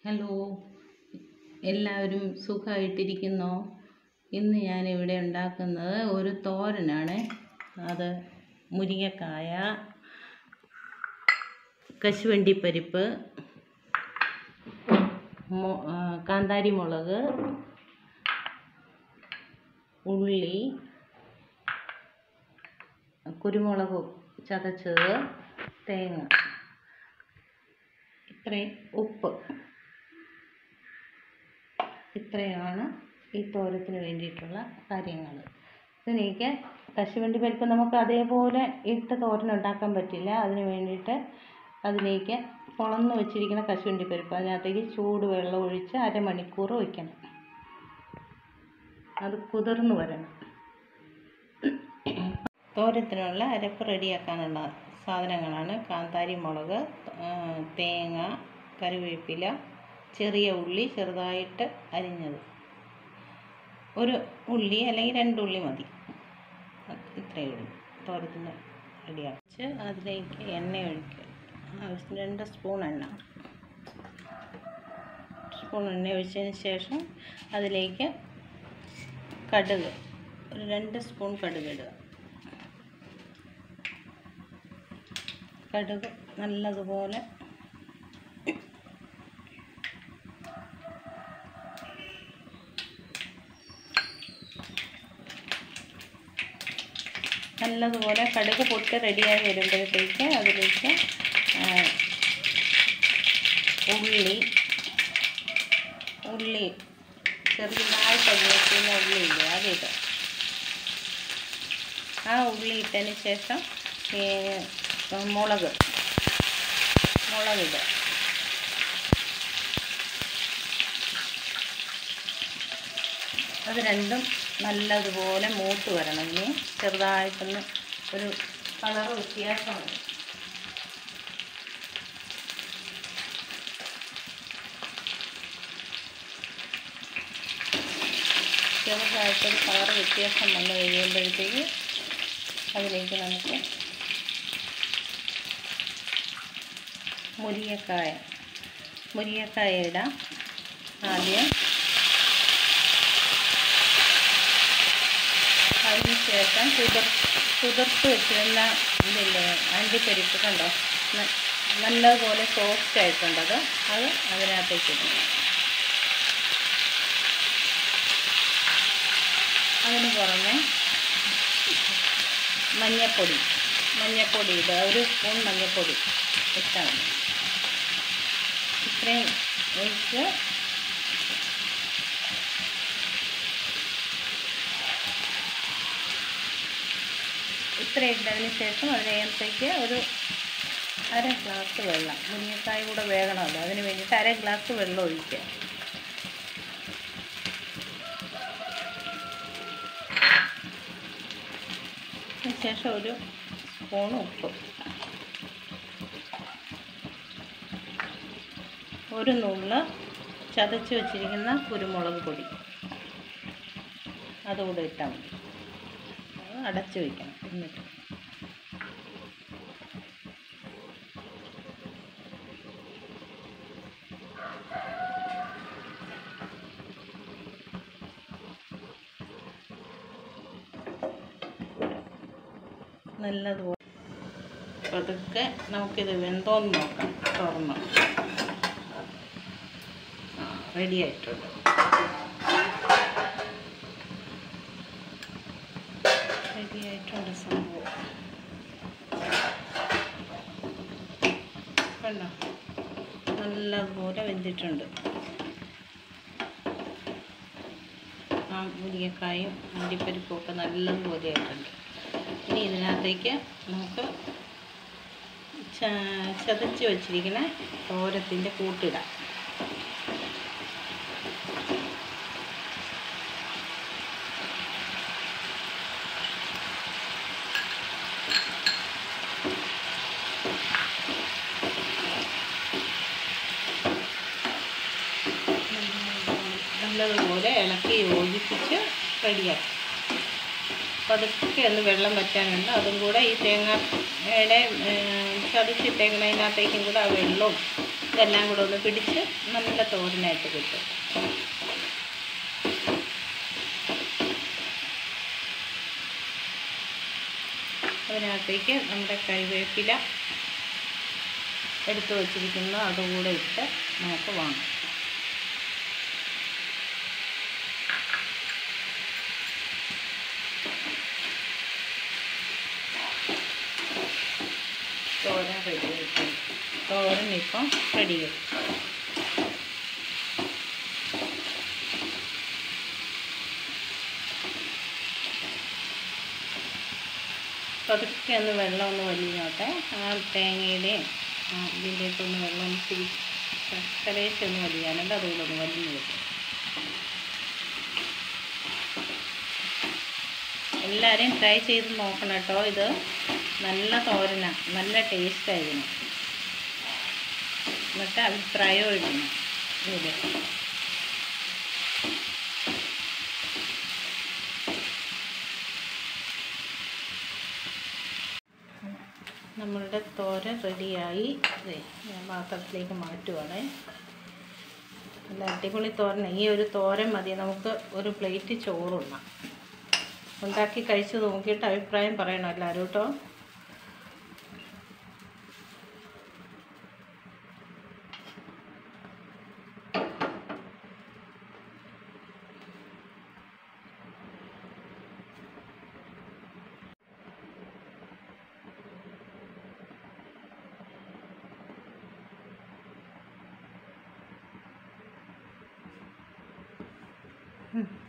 Hello എല്ലാവരും സുഖമായിട്ടിരിക്കുന്നോ ഇന്ന് ഞാനിവിടെ ഉണ്ടാക്കുന്നത് ഒരു തോരനാണ് അത് മുരിങ്ങക്കായ കശുവണ്ടിപ്പരിപ്പ് മു- ആ, കാന്താരി മുളക് ഉള്ളി കുരുമുളക് ചതച്ചത് തേങ്ങ ഇത്രയും ഉപ്പ് ഇത്രയാണ് ഈ തോരത്തിന് വേണ്ടിയിട്ടുള്ള കാര്യങ്ങൾ ഇതിലേക്ക് കശുവണ്ടി പരിപ്പ് നമുക്ക് അതേപോലെ ഇട്ട് തോരൻ ഉണ്ടാക്കാൻ പറ്റില്ല അതിന് വേണ്ടിയിട്ട് അതിലേക്ക് പൊളന്ന് വെച്ചിരിക്കുന്ന കശുവണ്ടി പരിപ്പ് അതിനകത്തേക്ക് ചൂട് വെള്ളം ഒഴിച്ച് അരമണിക്കൂർ വയ്ക്കണം അത് കുതിർന്ന് വരണം തോരത്തിനുള്ള അരപ്പ് റെഡിയാക്കാനുള്ള സാധനങ്ങളാണ് കാന്താരി മുളക് ആ, തേങ്ങ കറിവേപ്പില ചെറിയ ഉള്ളി ചെറുതായിട്ട് അരിഞ്ഞത് ഒരു ഉള്ളി അല്ലെങ്കിൽ രണ്ട് ഉള്ളി മതി അത് ഇത്രയേ ഉള്ളൂ തോരത്തിന് റെഡിയാക്കി അതിലേക്ക് എണ്ണ ഒഴിക്കുക ആവശ്യത്തിന് രണ്ട് സ്പൂൺ എണ്ണ സ്പൂൺ എണ്ണ ഒഴിച്ചതിന് ശേഷം അതിലേക്ക് കടുക് ഒരു രണ്ട് സ്പൂൺ കടുക് ഇടുക കടുക് നല്ലതുപോലെ നല്ലതുപോലെ കടുക് പൊട്ടി റെഡിയായി വരുമ്പോഴത്തേക്ക് അതിലേക്ക് ആ, ഉള്ളി ഉള്ളി ചെറുതായിട്ട് അരിഞ്ഞിരിക്കുന്ന ഉള്ളി ഇല്ലേ അതിടുക ആ ഉള്ളി ഇട്ടതിന് ശേഷം ഈ മുളക് മുളകിടുക അത് രണ്ടും നല്ലതുപോലെ മൂത്ത് വരണം ഇനി ചെറുതായിട്ടൊന്ന് ഒരു കളർ വ്യത്യാസമുണ്ട് ചെറുതായിട്ടൊരു കളർ വ്യത്യാസം വന്നു കഴിയുമ്പോഴത്തേക്ക് അതിലേക്ക് നമുക്ക് മുരിങ്ങക്കായ മുരിങ്ങക്കായ ഇടാം ആദ്യം അതിന് ശേഷം കുതിർ കുതിർത്ത് വെച്ചിരുന്ന ഇതില്ലേ അണ്ടിപ്പരിപ്പ് കണ്ടോ ന- നല്ലതുപോലെ സോഫ്റ്റ് ആയിട്ടുണ്ടത് അത് അതിനകത്തേക്ക് ഇടും അതിന് പുറമെ മഞ്ഞപ്പൊടി മഞ്ഞപ്പൊടി ഇടുക ഒരു സ്പൂൺ മഞ്ഞപ്പൊടി ഇട്ടാൽ മതി ഇത്രയും ഒഴിച്ച് ഇത്ര ഇട്ടതിന് ശേഷം അതിനകത്തേക്ക് ഒരു അര ഗ്ലാസ് വെള്ളം മുരിങ്ങക്കായ കൂടെ വേകണമല്ലോ അതിന് വേണ്ടിയിട്ട് അര ഗ്ലാസ് വെള്ളം ഒഴിക്കുക അതിന് ശേഷം ഒരു സ്പൂൺ ഉപ്പ് ഒരു നുള്ള് ചതച്ച് വെച്ചിരിക്കുന്ന കുരുമുളക് പൊടി അതുകൂടെ ഇട്ടാൽ മതി അത് അടച്ച് വയ്ക്കണം എന്നിട്ട് നല്ലതുപോലെ പതുക്കെ നമുക്കിത് വെന്തോന്ന് നോക്കാം തുറന്ന് റെഡി ആയിട്ടുണ്ട് റെഡി ആയിട്ടുണ്ട് സംഭവം കണ്ടോ നല്ലതുപോലെ വെന്തിട്ടുണ്ട് ആ മുരിങ്ങക്കായും അണ്ടിപ്പരിപ്പും ഒക്കെ നല്ലതുപോലെ ആയിട്ടുണ്ട് ഇനി ഇതിനകത്തേക്ക് നമുക്ക് ച- ചതച്ച് വച്ചിരിക്കുന്ന തോരത്തിൻ്റെ കൂട്ടിടാം നല്ലതുപോലെ ഇളക്കി യോജിപ്പിച്ച് റെഡിയാക്കും പതുക്കെ ഒന്ന് വെള്ളം വറ്റാനുണ്ട് അതും കൂടെ ഈ തേങ്ങയുടെ ചതച്ചിട്ടേക്കണതിനകത്തേക്കും കൂടെ ആ വെള്ളവും ഇതെല്ലാം കൂടെ ഒന്ന് പിടിച്ച് നല്ല തോരനായിട്ട് കിട്ടും അതിനകത്തേക്ക് നമ്മുടെ കറിവേപ്പില എടുത്തു വച്ചിരിക്കുന്ന അതുകൂടെ ഇട്ട് നമുക്ക് വാങ്ങാം തോരൻ റെഡി ആയിട്ടുണ്ട് തോരൻ ഇപ്പം റെഡിയായി പതുക്കെ ഒന്ന് വെള്ളം ഒന്ന് വലിഞ്ഞോട്ടെ ആ തേങ്ങയുടെയും ആ ഇതിൻ്റെയൊക്കെ ഒന്ന് വെള്ളം ഒന്ന് തിരി കലേശം ഒന്ന് വലിയാനുണ്ട് അതുകൂടെ ഒന്ന് വലിഞ്ഞു കിട്ടും എല്ലാവരെയും ട്രൈ ചെയ്ത് നോക്കണം കേട്ടോ ഇത് നല്ല തോരനാണ് നല്ല ടേസ്റ്റായിരുന്നു എന്നിട്ട് അഭിപ്രായം ഇടണം ഇതിൽ നമ്മളുടെ തോരൻ റെഡിയായി ദേ ഞാൻ പാത്രത്തിലേക്ക് മാറ്റുവാണേ നല്ല അടിപൊളി തോരൻ ഈ ഒരു തോരൻ മതി നമുക്ക് ഒരു പ്ലേറ്റ് ചോറുണ്ണാം ഉണ്ടാക്കി കഴിച്ച് നോക്കിയിട്ട് അഭിപ്രായം പറയണം എല്ലാവരും കേട്ടോ ഉം.